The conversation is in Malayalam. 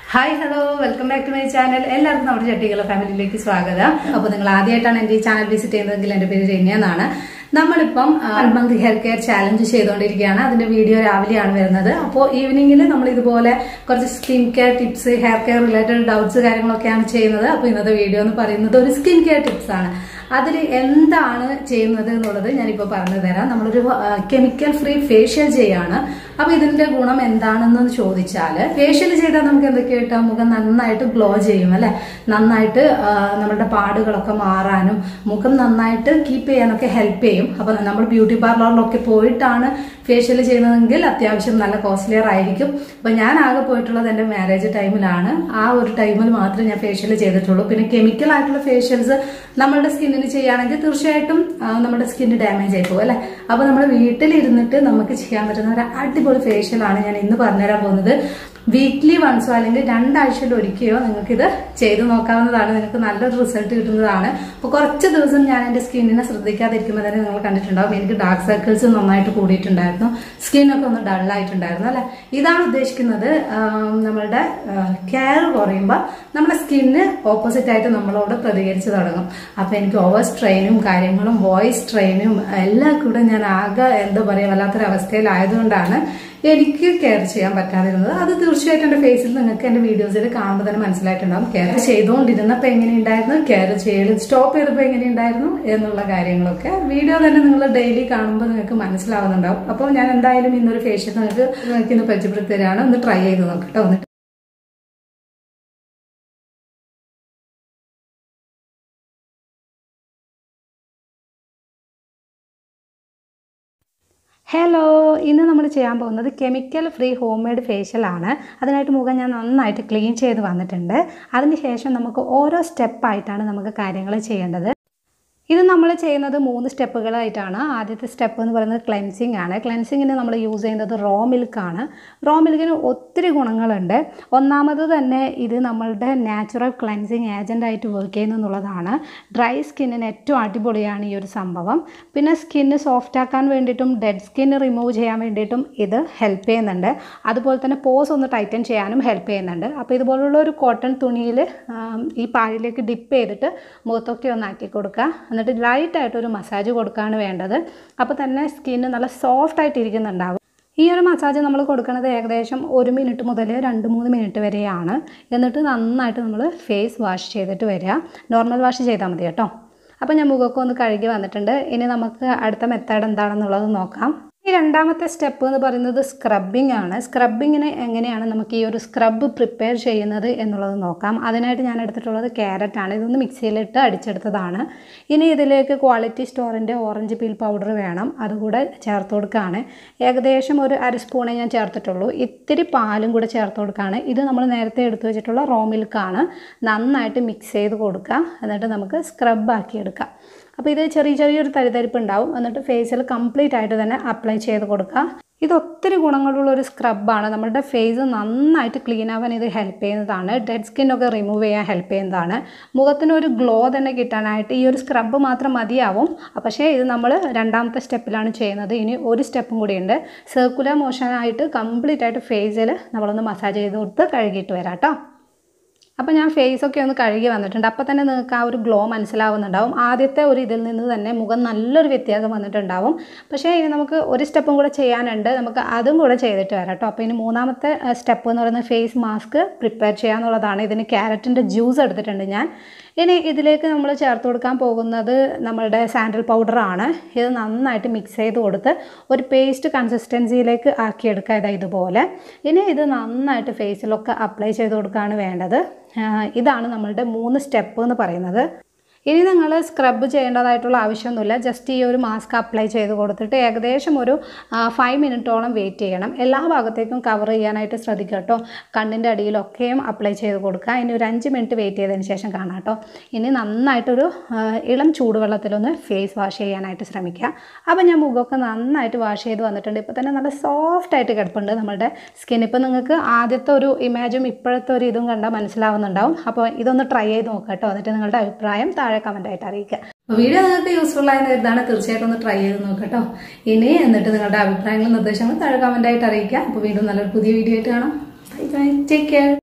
hi hello welcome back to my channel എല്ലാവർക്കും നമ്മുടെ ചട്ടികള ഫാമിലിയിലേക്ക് സ്വാഗതം അപ്പോൾ നിങ്ങൾ ആദ്യമായിട്ടാണ് എൻ്റെ ഈ ചാനൽ വിസിറ്റ് ചെയ്യുന്നതെങ്കിൽ എൻ്റെ പേര് രമ്യ എന്നാണ് നമ്മളിപ്പം മന്ത് ഹെയർ കെയർ ചാലഞ്ച് ചെയ്തുകൊണ്ടിരിക്കുകയാണ് അതിന്റെ വീഡിയോ രാവിലെയാണ് വരുന്നത് അപ്പോൾ ഈവനിങ്ങിൽ നമ്മൾ ഇതുപോലെ കുറച്ച് skin care tips hair care related doubts കാര്യങ്ങളൊക്കെയാണ് ചെയ്യുന്നത് അപ്പോൾ ഇന്നത്തെ വീഡിയോ എന്ന് പറയുന്നത് ഒരു സ്കിൻ കെയർ ടിപ്സ് ആണ് അതിൽ എന്താണ് ചെയ്യുന്നത് എന്നുള്ളത് ഞാനിപ്പോൾ പറഞ്ഞു തരാം നമ്മളൊരു കെമിക്കൽ ഫ്രീ ഫേഷ്യൽ ചെയ്യാണ് അപ്പൊ ഇതിന്റെ ഗുണം എന്താണെന്ന് ചോദിച്ചാൽ ഫേഷ്യൽ ചെയ്താൽ നമുക്ക് എന്തൊക്കെ കിട്ടാം മുഖം നന്നായിട്ട് ഗ്ലോ ചെയ്യും അല്ലെ നന്നായിട്ട് ആ, നമ്മുടെ പാടുകളൊക്കെ മാറാനും മുഖം നന്നായിട്ട് കീപ്പ് ചെയ്യാനൊക്കെ ഹെൽപ്പ് ചെയ്യും അപ്പൊ നമ്മൾ ബ്യൂട്ടി പാർലറിലൊക്കെ പോയിട്ടാണ് ഫേഷ്യൽ ചെയ്യുന്നതെങ്കിൽ അത്യാവശ്യം നല്ല കോസ്റ്റ്ലിയർ ആയിരിക്കും അപ്പൊ ഞാൻ ആകെ പോയിട്ടുള്ളത് എന്റെ മാരേജ് ടൈമിലാണ് ആ ഒരു ടൈമിൽ മാത്രമേ ഞാൻ ഫേഷ്യൽ ചെയ്തിട്ടുള്ളൂ പിന്നെ കെമിക്കൽ ആയിട്ടുള്ള ഫേഷ്യൽസ് നമ്മളുടെ സ്കിന്നിന് ചെയ്യുകയാണെങ്കിൽ തീർച്ചയായിട്ടും ആ, നമ്മുടെ സ്കിന്ന് ഡാമേജ് ആയി പോകും അല്ലെ അപ്പൊ നമ്മൾ വീട്ടിലിരുന്നിട്ട് നമുക്ക് ചെയ്യാൻ പറ്റുന്ന ഒരു അടിപൊളി ഫേഷ്യലാണ് ഞാൻ ഇന്ന് പറഞ്ഞുതരാൻ പോകുന്നത് വീക്ക്ലി വൺസോ അല്ലെങ്കിൽ രണ്ടാഴ്ചയിൽ ഒരിക്കലോ നിങ്ങൾക്ക് ഇത് ചെയ്തു നോക്കാവുന്നതാണ് നിങ്ങൾക്ക് നല്ലൊരു റിസൾട്ട് കിട്ടുന്നതാണ് അപ്പോൾ കുറച്ച് ദിവസം ഞാൻ എൻ്റെ സ്കിന്നിനെ ശ്രദ്ധിക്കാതിരിക്കുമ്പോൾ തന്നെ നിങ്ങൾ കണ്ടിട്ടുണ്ടാവും എനിക്ക് ഡാർക്ക് സർക്കിൾസ് നന്നായിട്ട് കൂടിയിട്ടുണ്ടായിരുന്നു സ്കിന്നൊക്കെ ഒന്ന് ഡൾ ആയിട്ടുണ്ടായിരുന്നു അല്ലെ ഇതാണ് ഉദ്ദേശിക്കുന്നത് ആം, നമ്മളുടെ കെയർ കുറയുമ്പോൾ നമ്മുടെ സ്കിന്ന് ഓപ്പോസിറ്റ് ആയിട്ട് നമ്മളോട് പ്രതികരിച്ച് തുടങ്ങും അപ്പൊ എനിക്ക് ഓവർ സ്ട്രെയിനും കാര്യങ്ങളും വോയിസ് സ്ട്രെയിനും എല്ലാം കൂടെ ഞാൻ ആകെ എന്താ പറയുക വല്ലാത്തൊരു അവസ്ഥയിലായതുകൊണ്ടാണ് എനിക്ക് കെയർ ചെയ്യാൻ പറ്റാതിരുന്നത് അത് തീർച്ചയായിട്ടും എന്റെ ഫേസിൽ നിങ്ങൾക്ക് എന്റെ വീഡിയോസിൽ കാണുമ്പോൾ തന്നെ മനസ്സിലായിട്ടുണ്ടാവും കെയർ ചെയ്തുകൊണ്ടിരുന്നപ്പോൾ എങ്ങനെയുണ്ടായിരുന്നു കെയർ ചെയ്യൽ സ്റ്റോപ്പ് ചെയ്തപ്പോൾ എങ്ങനെയുണ്ടായിരുന്നു എന്നുള്ള കാര്യങ്ങളൊക്കെ വീഡിയോ തന്നെ നിങ്ങൾ ഡെയിലി കാണുമ്പോൾ നിങ്ങൾക്ക് മനസ്സിലാവുന്നുണ്ടാവും അപ്പോൾ ഞാൻ എന്തായാലും ഇന്നൊരു ഫേഷ്യൽ നിങ്ങൾക്ക് നിങ്ങൾക്ക് ഇന്ന് പരിചയപ്പെടുത്തി തരാണ് ഒന്ന് ട്രൈ ചെയ്ത് നോക്കട്ടോ ഒന്ന് ഹലോ ഇന്ന് നമ്മൾ ചെയ്യാൻ പോകുന്നത് chemical free home made facial ആണ് അതിനായിട്ട് മുഖം ഞാൻ നന്നായിട്ട് ക്ലീൻ ചെയ്ത് വന്നിട്ടുണ്ട് അതിന് ശേഷം നമുക്ക് ഓരോ സ്റ്റെപ്പായിട്ടാണ് നമുക്ക് കാര്യങ്ങൾ ചെയ്യേണ്ടത് ഇത് നമ്മൾ ചെയ്യുന്നത് മൂന്ന് സ്റ്റെപ്പുകളായിട്ടാണ് ആദ്യത്തെ സ്റ്റെപ്പ് എന്ന് പറയുന്നത് ക്ലെൻസിങ് ആണ് ക്ലെൻസിങ്ങിന് നമ്മൾ യൂസ് ചെയ്യുന്നത് റോ മിൽക്കാണ് റോ മിൽക്കിന് ഒത്തിരി ഗുണങ്ങളുണ്ട് ഒന്നാമത് തന്നെ ഇത് നമ്മളുടെ നാച്ചുറൽ ക്ലെൻസിങ് ഏജൻ്റ് ആയിട്ട് വർക്ക് ചെയ്യുന്നു എന്നുള്ളതാണ് ഡ്രൈ സ്കിന്നിന് ഏറ്റവും അടിപൊളിയാണ് ഈ ഒരു സംഭവം പിന്നെ സ്കിന്ന് സോഫ്റ്റ് ആക്കാൻ വേണ്ടിയിട്ടും ഡെഡ് സ്കിന്ന് റിമൂവ് ചെയ്യാൻ വേണ്ടിയിട്ടും ഇത് ഹെൽപ്പ് ചെയ്യുന്നുണ്ട് അതുപോലെ തന്നെ പോസ് ഒന്ന് ടൈറ്റൻ ചെയ്യാനും ഹെൽപ്പ് ചെയ്യുന്നുണ്ട് അപ്പോൾ ഇതുപോലുള്ള ഒരു കോട്ടൺ തുണിയിൽ ഈ പാലിലേക്ക് ഡിപ്പ് ചെയ്തിട്ട് മുഖത്തൊക്കെ ഒന്ന് ആക്കി കൊടുക്കുക എന്നിട്ട് ലൈറ്റായിട്ട് ഒരു മസാജ് കൊടുക്കുകയാണ് വേണ്ടത് അപ്പോൾ തന്നെ സ്കിന്ന് നല്ല സോഫ്റ്റ് ആയിട്ട് ഇരിക്കുന്നുണ്ടാവും ഈ ഒരു മസാജ് നമ്മൾ കൊടുക്കുന്നത് ഏകദേശം ഒരു മിനിറ്റ് മുതൽ രണ്ട് മൂന്ന് മിനിറ്റ് വരെയാണ് എന്നിട്ട് നന്നായിട്ട് നമ്മൾ ഫേസ് വാഷ് ചെയ്തിട്ട് വരിക നോർമൽ വാഷ് ചെയ്താൽ മതി കേട്ടോ അപ്പോൾ ഞാൻ മുഖമൊക്കെ ഒന്ന് കഴുകി വന്നിട്ടുണ്ട് ഇനി നമുക്ക് അടുത്ത മെത്തേഡ് എന്താണെന്നുള്ളത് നോക്കാം ഈ രണ്ടാമത്തെ സ്റ്റെപ്പ് എന്ന് പറയുന്നത് സ്ക്രബിംഗ് ആണ് സ്ക്രബിങ്ങിന് എങ്ങനെയാണ് നമുക്ക് ഈ ഒരു സ്ക്രബ് പ്രിപ്പയർ ചെയ്യുന്നത് എന്നുള്ളത് നോക്കാം അതിനായിട്ട് ഞാൻ എടുത്തിട്ടുള്ളത് ക്യാരറ്റ് ആണ് ഇതൊന്ന് മിക്സിയിലിട്ട് അടിച്ചെടുത്തതാണ് ഇനി ഇതിലേക്ക് ക്വാളിറ്റി സ്റ്റോറിൻ്റെ ഓറഞ്ച് പീൽ പൗഡർ വേണം അതുകൂടെ ചേർത്ത് കൊടുക്കുകയാണ് ഏകദേശം ഒരു അര സ്പൂണേ ഞാൻ ചേർത്തിട്ടുള്ളൂ ഇത്തിരി പാലും കൂടെ ചേർത്ത് കൊടുക്കുകയാണ് ഇത് നമ്മൾ നേരത്തെ എടുത്തു വെച്ചിട്ടുള്ള റോ മിൽക്കാണ് നന്നായിട്ട് മിക്സ് ചെയ്ത് കൊടുക്കുക എന്നിട്ട് നമുക്ക് സ്ക്രബ് ആക്കി എടുക്കാം അപ്പോൾ ഇത് ചെറിയ ചെറിയൊരു തരിതരിപ്പ് ഉണ്ടാവും എന്നിട്ട് ഫേസിൽ കംപ്ലീറ്റ് ആയിട്ട് തന്നെ അപ്ലൈ ചെയ്ത് കൊടുക്കുക ഇത് ഒത്തിരി ഗുണങ്ങളുള്ള ഒരു സ്ക്രബാണ് നമ്മുടെ ഫേസ് നന്നായിട്ട് ക്ലീൻ ആവാൻ ഇത് ഹെൽപ്പ് ചെയ്യുന്നതാണ് ഡെഡ് സ്കിന്നൊക്കെ റിമൂവ് ചെയ്യാൻ ഹെൽപ്പ് ചെയ്യുന്നതാണ് മുഖത്തിന് ഒരു ഗ്ലോ തന്നെ കിട്ടാനായിട്ട് ഈ ഒരു സ്ക്രബ് മാത്രം മതിയാവും പക്ഷേ ഇത് നമ്മൾ രണ്ടാമത്തെ സ്റ്റെപ്പിലാണ് ചെയ്യുന്നത് ഇനി ഒരു സ്റ്റെപ്പും കൂടിയുണ്ട് സർക്കുലർ മോഷനായിട്ട് കംപ്ലീറ്റ് ആയിട്ട് ഫേസിൽ നമ്മളൊന്ന് മസാജ് ചെയ്ത് കൊടുത്ത് കഴുകിയിട്ട് വരാം കേട്ടോ അപ്പോൾ ഞാൻ ഫേസ് ഒക്കെ ഒന്ന് കഴുകി വന്നിട്ടുണ്ട് അപ്പോൾ തന്നെ നിങ്ങൾക്ക് ആ ഒരു ഗ്ലോ മനസ്സിലാവുന്നുണ്ടാവും ആദ്യത്തെ ഒരു ഇതിൽ നിന്ന് തന്നെ മുഖം നല്ലൊരു വ്യത്യാസം വന്നിട്ടുണ്ടാവും പക്ഷേ ഇനി നമുക്ക് ഒരു സ്റ്റെപ്പും കൂടെ ചെയ്യാനുണ്ട് നമുക്ക് അതും കൂടെ ചെയ്തിട്ട് വരാം കേട്ടോ അപ്പോൾ ഇനി മൂന്നാമത്തെ സ്റ്റെപ്പ് എന്ന് പറയുന്നത് ഫേസ് മാസ്ക് പ്രിപ്പയർ ചെയ്യാന്നുള്ളതാണ് ഇതിന് ക്യാരറ്റിൻ്റെ ജ്യൂസ് എടുത്തിട്ടുണ്ട് ഞാൻ ഇനി ഇതിലേക്ക് നമ്മൾ ചേർത്ത് കൊടുക്കാൻ പോകുന്നത് നമ്മളുടെ സാൻഡൽ പൗഡറാണ് ഇത് നന്നായിട്ട് മിക്സ് ചെയ്ത് കൊടുത്ത് ഒരു പേസ്റ്റ് കൺസിസ്റ്റൻസിയിലേക്ക് ആക്കിയെടുക്കുക ഇതാ ഇതുപോലെ ഇനി ഇത് നന്നായിട്ട് ഫേസിലൊക്കെ അപ്ലൈ ചെയ്ത് കൊടുക്കുകയാണ് വേണ്ടത് ആ, ഇതാണ് നമ്മളുടെ മൂന്ന് സ്റ്റെപ്പ് എന്ന് പറയുന്നത് ഇനി നിങ്ങൾ സ്ക്രബ് ചെയ്യേണ്ടതായിട്ടുള്ള ആവശ്യമൊന്നുമില്ല ജസ്റ്റ് ഈ ഒരു മാസ്ക് അപ്ലൈ ചെയ്ത് കൊടുത്തിട്ട് ഏകദേശം ഒരു ഫൈവ് മിനിറ്റോളം വെയിറ്റ് ചെയ്യണം എല്ലാ ഭാഗത്തേക്കും കവർ ചെയ്യാനായിട്ട് ശ്രദ്ധിക്കുക കേട്ടോ കണ്ണിൻ്റെ അടിയിലൊക്കെയും അപ്ലൈ ചെയ്ത് കൊടുക്കുക ഇനി ഒരു അഞ്ച് മിനിറ്റ് വെയിറ്റ് ചെയ്തതിന് ശേഷം കാണാം കേട്ടോ ഇനി നന്നായിട്ടൊരു ആ, ഇളം ചൂടുവെള്ളത്തിലൊന്ന് ഫേസ് വാഷ് ചെയ്യാനായിട്ട് ശ്രമിക്കുക അപ്പോൾ ഞാൻ മുഖമൊക്കെ നന്നായിട്ട് വാഷ് ചെയ്ത് വന്നിട്ടുണ്ട് ഇപ്പോൾ തന്നെ നല്ല സോഫ്റ്റ് ആയിട്ട് കിടപ്പുണ്ട് നമ്മുടെ സ്കിൻ ഇപ്പോൾ നിങ്ങൾക്ക് ആദ്യത്തെ ഒരു ഇമേജും ഇപ്പോഴത്തെ ഒരു ഇതും കണ്ടാൽ മനസ്സിലാവുന്നുണ്ടാവും അപ്പോൾ ഇതൊന്ന് ട്രൈ ചെയ്ത് നോക്കാം കേട്ടോ എന്നിട്ട് നിങ്ങളുടെ അഭിപ്രായം താഴെ കമൻ്റ് ആയിട്ട് അറിയിക്കുക വീഡിയോ നിങ്ങൾക്ക് യൂസ്ഫുൾ ആയെന്ന് കരുതാണ് തീർച്ചയായിട്ടും ഒന്ന് ട്രൈ ചെയ്ത് നോക്കട്ടോ ഇനി എന്നിട്ട് നിങ്ങളുടെ അഭിപ്രായങ്ങളും നിർദ്ദേശങ്ങളും താഴെ കമൻ്റ് ആയിട്ട് അറിയിക്കുക അപ്പോൾ വീണ്ടും നല്ലൊരു പുതിയ വീഡിയോ ആയിട്ട് കാണാം ബൈ ബൈ ടേക്ക് കെയർ